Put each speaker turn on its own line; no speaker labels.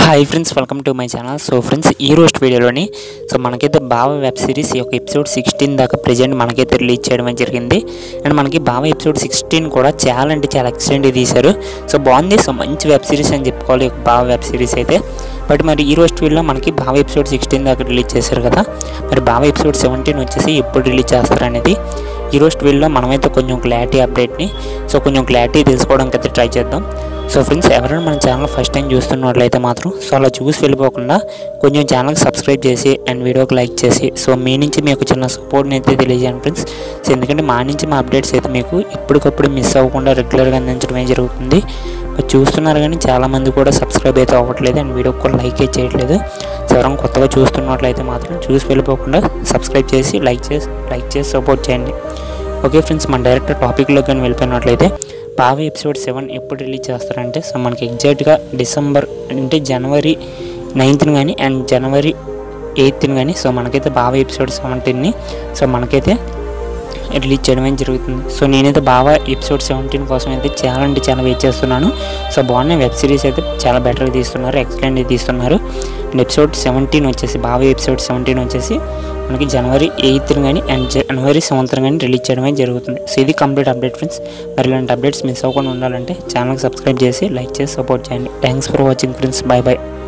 hi friends welcome to my channel so friends ఈ రోజు వీడియోలోని సో మనకైతే బావ వెబ్ సిరీస్ ఈ యొక్క ఎపిసోడ్ సిక్స్టీన్ దాకా ప్రజెంట్ మనకైతే రిలీజ్ చేయడం అనేది జరిగింది అండ్ మనకి బావ ఎపిసోడ్ సిక్స్టీన్ కూడా చాలా అంటే చాలా ఎక్సలెంట్ తీశారు సో బాగుంది సో మంచి వెబ్ సిరీస్ అని చెప్పుకోవాలి ఈ యొక్క బావ వెబ్ సిరీస్ అయితే బట్ మరి ఈ రోజు వీడియోలో మనకి బావ ఎపిసోడ్ సిక్స్టీన్ దాకా రిలీజ్ చేశారు కదా మరి బావ ఎపిసోడ్ సెవెంటీన్ వచ్చేసి ఎప్పుడు రిలీజ్ చేస్తారనేది ఈ రోజు వీడియోలో మనమైతే కొంచెం క్లారిటీ అప్డేట్ని సో కొంచెం క్లారిటీ తెలుసుకోవడానికి అయితే ట్రై చేద్దాం సో ఫ్రెండ్స్ ఎవరైనా మన ఛానల్ ఫస్ట్ టైం చూస్తున్నట్లయితే మాత్రం సో అలా చూసి వెళ్ళిపోకుండా కొంచెం ఛానల్కి సబ్స్క్రైబ్ చేసి అండ్ వీడియోకి లైక్ చేసి సో మీ నుంచి మీకు చిన్న సపోర్ట్ని అయితే తెలియజేయండి ఫ్రెండ్స్ సో ఎందుకంటే మా నుంచి మా అప్డేట్స్ అయితే మీకు ఎప్పటికప్పుడు మిస్ అవ్వకుండా రెగ్యులర్గా అందించడమే జరుగుతుంది మరి చూస్తున్నారు కానీ చాలామంది కూడా సబ్స్క్రైబ్ అయితే అవ్వట్లేదు అండ్ వీడియోకి కూడా లైక్ అయితే చేయట్లేదు సో ఎవరైనా కొత్తగా చూస్తున్నట్లయితే మాత్రం చూసి వెళ్ళిపోకుండా సబ్స్క్రైబ్ చేసి లైక్ చేసి లైక్ చేసి సపోర్ట్ చేయండి ఓకే ఫ్రెండ్స్ మన డైరెక్ట్ టాపిక్లో కానీ వెళ్ళిపోయినట్లయితే బావి ఎపిసోడ్ సెవెన్ ఎప్పుడు రిలీజ్ చేస్తారంటే సో మనకి ఎగ్జాక్ట్గా డిసెంబర్ అంటే జనవరి నైన్త్ని కానీ అండ్ జనవరి ఎయిత్ని కానీ సో మనకైతే బావ ఎపిసోడ్ సెవెంటీన్ని సో మనకైతే రిలీజ్ చేయడమే జరుగుతుంది సో నేనైతే బాగా ఎపిసోడ్ సెవెంటీన్ కోసం అయితే చాలా అంటే చాలా వెయిట్ చేస్తున్నాను సో బాగున్నాయి వెబ్ సిరీస్ అయితే చాలా బెటర్గా తీస్తున్నారు ఎక్సలెంట్గా తీస్తున్నారు అండ్ ఎపిసోడ్ సెవెంటీన్ వచ్చేసి బాగా ఎపిసోడ్ సెవెంటీన్ వచ్చేసి మనకి జనవరి ఎయిత్ కానీ అండ్ జనవరి సెవెంత్ కానీ రిలీజ్ చేయడమే జరుగుతుంది సో ఇది కంప్లీట్ అప్డేట్ ఫ్రెండ్స్ మరి ఇలాంటి అప్డేట్స్ మిస్ అవ్వకుండా ఉండాలంటే ఛానల్కి సబ్స్క్రైబ్ చేసి లైక్ చేసి సపోర్ట్ చేయండి thanks for watching friends bye bye